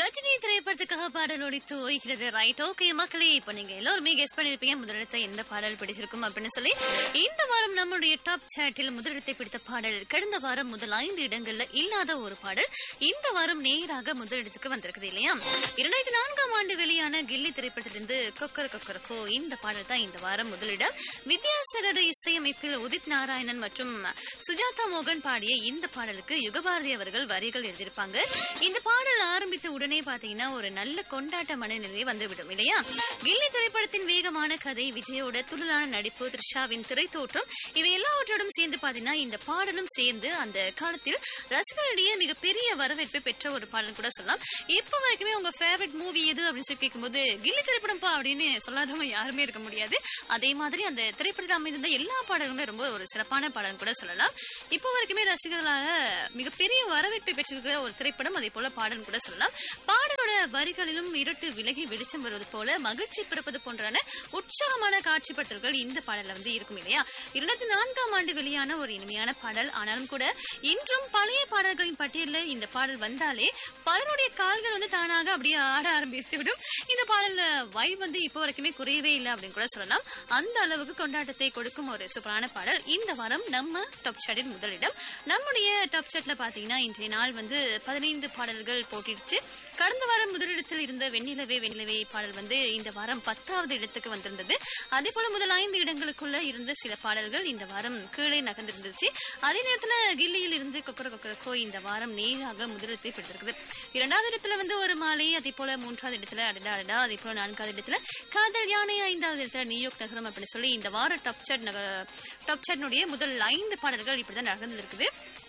ரஜினி திரைப்படத்துக்காக பாடல் ஒழித்து ஓய்கிறது ரைட் ஓகே மக்களே இப்போ நீங்க எல்லாருமே கெஸ் பண்ணிருப்பீங்க முதலிடத்தை எந்த பாடல் பிடிச்சிருக்கும் அப்படின்னு சொல்லி இந்த வாரம் நம்மளுடைய டாப் சாட்டில் முதலிடத்தை பிடித்த பாடல் கடந்த வாரம் முதல் ஐந்து இடங்கள்ல இல்லாத ஒரு பாடல் இந்த வாரம் நேராக முதலிடத்துக்கு வந்திருக்குது இல்லையா இரண்டாயிரத்தி நான்காம் ஆண்டு வெளியான கில்லி திரைப்படத்திலிருந்து கொக்கர கொக்கரக்கோ இந்த பாடல் தான் இந்த வாரம் முதலிடம் வித்யாசாகர் இசையமைப்பில் உதித் நாராயணன் மற்றும் சுஜாதா மோகன் பாடிய இந்த பாடலுக்கு யுகபாரதி அவர்கள் வரிகள் எழுதியிருப்பாங்க இந்த பாடல் ஆரம்பித்த உடனே பாத்தீங்கன்னா ஒரு நல்ல கொண்டாட்ட மனநிலை வந்துவிடும் இல்லையா கில்லி திரைப்படத்தின் வேகமான கதை விஜயோட துள்ளலான நடிப்பு த்ரிஷாவின் திரைத்தோற்றம் இவை எல்லாவற்றோடும் சேர்ந்து பாத்தீங்கன்னா இந்த பாடலும் சேர்ந்து அந்த காலத்தில் ரசிகர்களிடையே மிகப்பெரிய வரவேற்பை பெற்ற ஒரு பாடல் கூட சொல்லலாம் இப்போ வரைக்குமே உங்க ஃபேவரட் மூவி எது அப்படின்னு சொல்லி கேட்கும்போது கில்லி திரைப்படம்ப்பா அப்படின்னு சொல்லாதவங்க யாருமே இருக்க முடியாது அதே மாதிரி அந்த திரைப்படத்தில் அமைந்திருந்த எல்லா பாடலுமே ரொம்ப ஒரு சிறப்பான பாடல் கூட சொல்லலாம் இப்போ வரைக்குமே ரசிகர்களால மிகப்பெரிய வரவேற்பை பெற்றிருக்கிற ஒரு திரைப்படம் அதே போல பாடல் கூட சொல்லலாம் பாடலோட வரிகளிலும் இருட்டு விலகி வெளிச்சம் வருவது போல மகிழ்ச்சி பிறப்பது போன்றான உற்சாகமான காட்சிப்படுத்தல்கள் இந்த பாடல்ல வந்து இருக்கும் இல்லையா இரண்டாயிரத்தி நான்காம் ஆண்டு வெளியான ஒரு இனிமையான பாடல் ஆனாலும் கூட இன்றும் பழைய பாடல்களின் பட்டியலில் இந்த பாடல் வந்தாலே பலருடைய கால்கள் வந்து தானாக அப்படியே ஆட ஆரம்பித்து விடும் இந்த பாடல்ல வை வந்து இப்போ வரைக்குமே குறையவே இல்லை அப்படின்னு கூட சொல்லலாம் அந்த அளவுக்கு கொண்டாட்டத்தை கொடுக்கும் ஒரு சூப்பரான பாடல் இந்த வாரம் நம்ம டாப் சாட்டின் முதலிடம் நம்முடைய டாப் சாட்ல பாத்தீங்கன்னா இன்றைய நாள் வந்து பதினைந்து பாடல்கள் போட்டிடுச்சு கடந்த வாரம் முதலிடத்தில் இருந்த வெண்ணிலவே வெண்ணிலவே பாடல் வந்து இந்த வாரம் பத்தாவது இடத்துக்கு வந்திருந்தது அதே போல முதல் ஐந்து இடங்களுக்குள்ள இருந்த சில பாடல்கள் இந்த வாரம் கீழே நகர்ந்திருந்துச்சு அதே நேரத்துல கில்லியில் இருந்து கொக்கர கொக்கரக்கோ இந்த வாரம் நேராக முதலிடத்தை பெற்றிருக்குது இரண்டாவது இடத்துல வந்து ஒரு மாலை அதே போல மூன்றாவது இடத்துல அடடா அடடா அதே போல நான்காவது இடத்துல காதல் யானை ஐந்தாவது இடத்துல நியூயார்க் நகரம் அப்படின்னு சொல்லி இந்த வார டாப் சாட் டாப் சாட்னுடைய முதல் ஐந்து பாடல்கள் இப்படிதான் நகர்ந்திருக்குது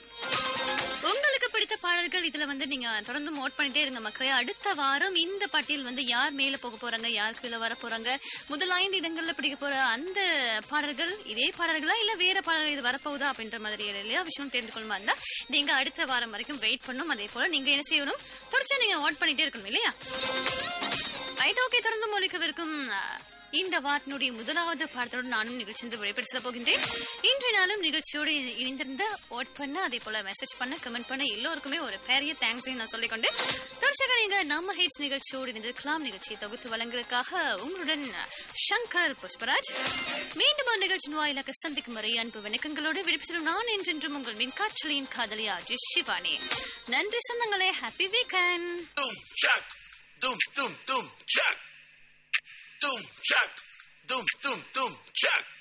உங்களுக்கு பிடித்த பாடல்கள் இதுல வந்து நீங்க தொடர்ந்து நோட் பண்ணிட்டே இருங்க மக்களே அடுத்த வாரம் இந்த பட்டியல் வந்து யார் மேல போக போறாங்க யார் கீழே வர போறாங்க முதல் ஐந்து இடங்கள்ல பிடிக்க போற அந்த பாடல்கள் இதே பாடல்களா இல்ல வேற பாடல்கள் இது வரப்போகுதா அப்படின்ற மாதிரி எல்லா விஷயம் தெரிந்து கொள்ளுமா இருந்தா நீங்க அடுத்த வாரம் வரைக்கும் வெயிட் பண்ணும் அதே போல நீங்க என்ன செய்யணும் தொடர்ச்சியா நீங்க நோட் பண்ணிட்டே இருக்கணும் இல்லையா ரைட் ஓகே தொடர்ந்து மொழிக்கவிருக்கும் இந்த வாட்டினுடைய முதலாவது பாடத்தோடு நானும் நிகழ்ச்சி விடைபெற செல்ல போகின்றேன் இன்றைய நாளும் நிகழ்ச்சியோடு இணைந்திருந்த ஓட் பண்ண அதே போல மெசேஜ் பண்ண கமெண்ட் பண்ண எல்லோருக்குமே ஒரு பெரிய தேங்க்ஸையும் நான் சொல்லிக்கொண்டு தொடர்ச்சியாக நீங்க நம்ம ஹேட்ஸ் நிகழ்ச்சியோடு இணைந்திருக்கலாம் நிகழ்ச்சியை தொகுத்து வழங்குவதற்காக உங்களுடன் சங்கர் புஷ்பராஜ் மீண்டும் ஒரு நிகழ்ச்சியின் வாயிலாக சந்திக்கும் வரை அன்பு வணக்கங்களோடு விடுப்பிச்சிடும் நான் என்றென்றும் உங்கள் மின் காற்றலியின் காதலி அஜய் சிவானி நன்றி சொந்தங்களே happy weekend Doom, chuck. Doom, doom, doom, chuck. Doom, chuck. Doom, doom, doom, chuck.